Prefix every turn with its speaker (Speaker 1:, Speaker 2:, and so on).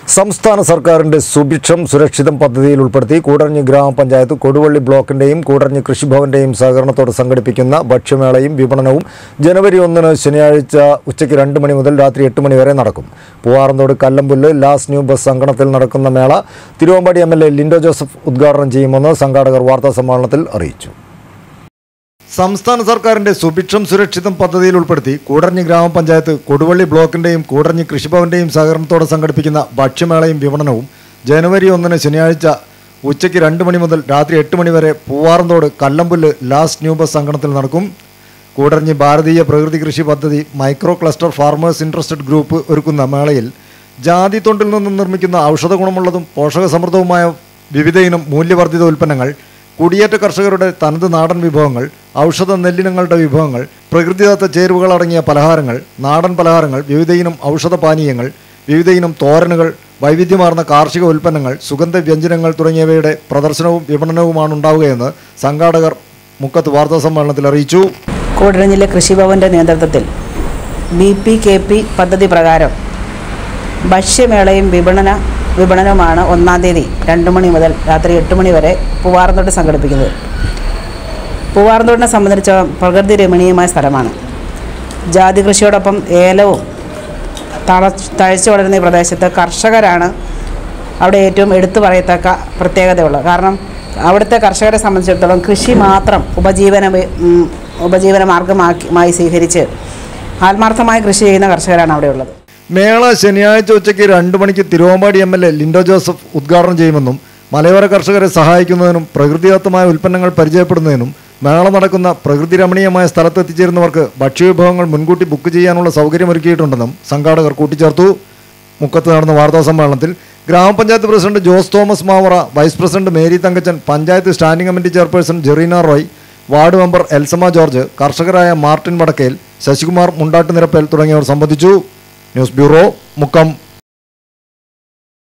Speaker 1: സംസ്ഥാന സർക്കാരിന്റെ സുഭിക്ഷം സുരക്ഷിതം പദ്ധതിയിൽ ഉൾപ്പെടുത്തി കൂടരഞ്ഞി ഗ്രാമപഞ്ചായത്ത് കൊടുവള്ളി ബ്ലോക്കിന്റെയും കൂടരഞ്ഞി കൃഷിഭവന്റെയും സഹകരണത്തോടെ സംഘടിപ്പിക്കുന്ന ഭക്ഷ്യമേളയും വിപണനവും ജനുവരി ഒന്നിന് ശനിയാഴ്ച ഉച്ചയ്ക്ക് രണ്ട് മണി മുതൽ രാത്രി എട്ട് മണി വരെ നടക്കും Poovaranthode Kallampullu last new bus അങ്കണത്തിൽ നടക്കുന്ന മേള Thiruvambady M L A Lindo Joseph ഉദ്ഘാടനം ചെയ്യുമെന്ന് സംഘാടകർ വാർത്താ സമ്മേളനത്തിൽ അറിയിച്ചു സംസ്ഥാന സർക്കാരിന്റെ സുഭിക്ഷം സുരക്ഷിതം പദ്ധതിയിൽ ഉൾപ്പെടുത്തി കൂടരഞ്ഞി ഗ്രാമപഞ്ചായത്ത് കൊടുവള്ളി ബ്ലോക്കിന്റെയും കൂടരഞ്ഞി കൃഷിഭവന്റെയും സഹകരണത്തോടെ സംഘടിപ്പിക്കുന്ന ഭക്ഷ്യമേളയും വിപണനവും ജനുവരി ഒന്നിന് ശനിയാഴ്ച ഉച്ചയ്ക്ക് രണ്ട് മണി മുതൽ രാത്രി എട്ട് മണി വരെ Poovaranthode Kallampullu last new bus അങ്കണത്തിൽ നടക്കും കൂടരഞ്ഞി ഭാരതീയ പ്രകൃതി കൃഷി പദ്ധതി micro cluster farmers interested group ഒരുക്കുന്ന മേളയിൽ ജാതി തൊണ്ടിൽ നിന്നും നിർമ്മിക്കുന്ന ഔഷധ ഗുണമുള്ളതും പോഷകസമൃദ്ധവുമായ വിവിധ ഇനം മൂല്യവർദ്ധിത ഉൽപ്പന്നങ്ങൾ കുടിയേറ്റ കർഷകരുടെ തനത് നാടൻ വിഭവങ്ങൾ ഔഷധ നെല്ലിനങ്ങളുടെ വിഭവങ്ങൾ പ്രകൃതിദത്ത ചേരുവകൾ അടങ്ങിയ പലഹാരങ്ങൾ നാടൻ പലഹാരങ്ങൾ വിവിധയിനം ഔഷധ പാനീയങ്ങൾ വിവിധയിനം തോരനുകൾ വൈവിധ്യമാർന്ന കാർഷിക ഉൽപ്പന്നങ്ങൾ സുഗന്ധ വ്യഞ്ജനങ്ങൾ തുടങ്ങിയവയുടെ പ്രദർശനവും വിപണനവുമാണ് ഉണ്ടാവുകയെന്ന് സംഘാടകർ മുക്കത്ത് വാർത്താ സമ്മേളനത്തിൽ അറിയിച്ചു
Speaker 2: കൂടരഞ്ഞിലെ കൃഷിഭവൻ്റെ നേതൃത്വത്തിൽ ബി പി കെ പി പദ്ധതി പ്രകാരം ഭക്ഷ്യമേളയും വിപണന വിപണനവുമാണ് ഒന്നാം തീയതി രണ്ട് മണി മുതൽ രാത്രി എട്ട് മണി വരെ പൂവാറന്തോട്ട് സംഘടിപ്പിക്കുന്നത് പൂവാറന്തോട്ടിനെ സംബന്ധിച്ച പ്രകൃതി രമണീയമായ സ്ഥലമാണ് ജാതി കൃഷിയോടൊപ്പം ഏലവും തള തഴച്ചു വളരുന്ന ഈ പ്രദേശത്ത് കർഷകരാണ് അവിടെ ഏറ്റവും എടുത്തു പറയത്തക്ക പ്രത്യേകതയുള്ളത് കാരണം അവിടുത്തെ കർഷകരെ സംബന്ധിച്ചിടത്തോളം കൃഷി മാത്രം ഉപജീവന ഉം, ഉപജീവന മാർഗമാക്കി മായി സ്വീകരിച്ച് ആത്മാർത്ഥമായി കൃഷി ചെയ്യുന്ന കർഷകരാണ് അവിടെയുള്ളത്
Speaker 1: മേള ശനിയാഴ്ച ഉച്ചയ്ക്ക് രണ്ട് മണിക്ക് Thiruvambady M L A Lindo Joseph ഉദ്ഘാടനം ചെയ്യുമെന്നും മലയോര കർഷകരെ സഹായിക്കുന്നതിനും പ്രകൃതിദത്തമായ ഉൽപ്പന്നങ്ങൾ പരിചയപ്പെടുന്നതിനും മേള നടക്കുന്ന പ്രകൃതി രമണീയമായ സ്ഥലത്ത് എത്തിച്ചേരുന്നവർക്ക് ഭക്ഷ്യവിഭവങ്ങൾ മുൻകൂട്ടി ബുക്ക് ചെയ്യാനുള്ള സൗകര്യമൊരുക്കിയിട്ടുണ്ടെന്നും സംഘാടകർ കൂട്ടിച്ചേർത്തു മുക്കത്ത് നടന്ന വാർത്താ സമ്മേളനത്തിൽ gramapanchayat president Jose Thomas Mavara vice president Mary Thankachan panchayat standing committee chairperson Jerina Roy ward member Elsamma George കർഷകരായ മാർട്ടിൻ വടക്കേൽ ശശികുമാർ മുണ്ടാട്ട് നിരപ്പേൽ തുടങ്ങിയവർ സംബന്ധിച്ചു ന്യൂസ് ബ്യൂറോ മുക്കം